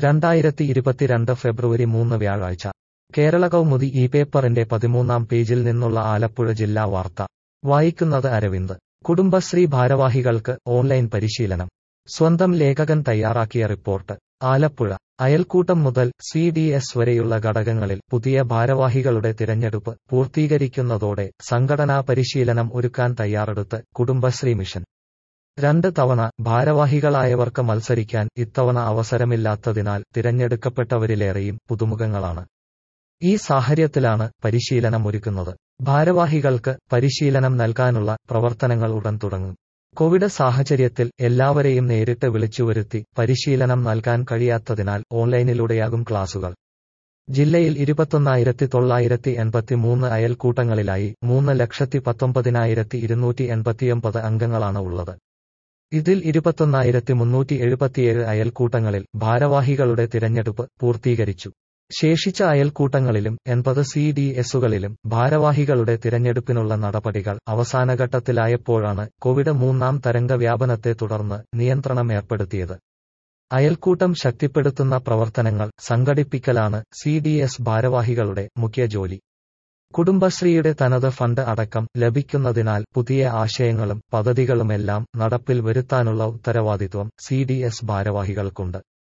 രണ്ടായിരത്തി ഇരുപത്തിരണ്ട് ഫെബ്രുവരി മൂന്ന് വ്യാഴാഴ്ച കേരള കൗമുദി ഈ പേപ്പറിന്റെ പതിമൂന്നാം പേജിൽ നിന്നുള്ള ആലപ്പുഴ ജില്ലാ വാർത്ത വായിക്കുന്നത് അരവിന്ദ് കുടുംബശ്രീ ഭാരവാഹികൾക്ക് ഓൺലൈൻ പരിശീലനം സ്വന്തം ലേഖകൻ തയ്യാറാക്കിയ റിപ്പോർട്ട് ആലപ്പുഴ അയൽക്കൂട്ടം മുതൽ സി ഡി എസ് വരെയുള്ള ഘടകങ്ങളിൽ പുതിയ ഭാരവാഹികളുടെ തിരഞ്ഞെടുപ്പ് പൂർത്തീകരിക്കുന്നതോടെ സംഘടനാ പരിശീലനം ഒരുക്കാൻ തയ്യാറെടുത്ത് കുടുംബശ്രീ മിഷൻ രണ്ട് തവണ ഭാരവാഹികളായവർക്ക് മത്സരിക്കാൻ ഇത്തവണ അവസരമില്ലാത്തതിനാൽ തിരഞ്ഞെടുക്കപ്പെട്ടവരിലേറെയും പുതുമുഖങ്ങളാണ് ഈ സാഹചര്യത്തിലാണ് പരിശീലനം ഒരുക്കുന്നത് ഭാരവാഹികൾക്ക് പരിശീലനം നൽകാനുള്ള പ്രവർത്തനങ്ങൾ ഉടൻ തുടങ്ങും കോവിഡ് സാഹചര്യത്തിൽ എല്ലാവരെയും നേരിട്ട് വിളിച്ചുവരുത്തി പരിശീലനം നൽകാൻ കഴിയാത്തതിനാൽ ഓൺലൈനിലൂടെയാകും ക്ലാസുകൾ ജില്ലയിൽ ഇരുപത്തൊന്നായിരത്തി തൊള്ളായിരത്തി എൺപത്തിമൂന്ന് അയൽക്കൂട്ടങ്ങളിലായി മൂന്ന് ലക്ഷത്തി പത്തൊമ്പതിനായിരത്തി ഇരുന്നൂറ്റി എൺപത്തിയൊമ്പത് അംഗങ്ങളാണ് ഉള്ളത് ഇതിൽ ഇരുപത്തൊന്നായിരത്തി മുന്നൂറ്റി എഴുപത്തിയേഴ് അയൽക്കൂട്ടങ്ങളിൽ ഭാരവാഹികളുടെ തിരഞ്ഞെടുപ്പ് പൂർത്തീകരിച്ചു ശേഷിച്ച അയൽക്കൂട്ടങ്ങളിലും എൺപത് സി ഡി എസുകളിലും ഭാരവാഹികളുടെ തിരഞ്ഞെടുപ്പിനുള്ള നടപടികൾ അവസാനഘട്ടത്തിലായപ്പോഴാണ് കോവിഡ് മൂന്നാം തരംഗ വ്യാപനത്തെ തുടർന്ന് നിയന്ത്രണം ഏർപ്പെടുത്തിയത് അയൽക്കൂട്ടം ശക്തിപ്പെടുത്തുന്ന പ്രവർത്തനങ്ങൾ സംഘടിപ്പിക്കലാണ് സി ഡി എസ് ഭാരവാഹികളുടെ മുഖ്യ ജോലി കുടുംബശ്രീയുടെ തനത് ഫണ്ട് അടക്കം ലഭിക്കുന്നതിനാൽ പുതിയ ആശയങ്ങളും പദ്ധതികളുമെല്ലാം നടപ്പിൽ വരുത്താനുള്ള ഉത്തരവാദിത്വം സി ഡി എസ് ഭാരവാഹികൾക്കുണ്ട്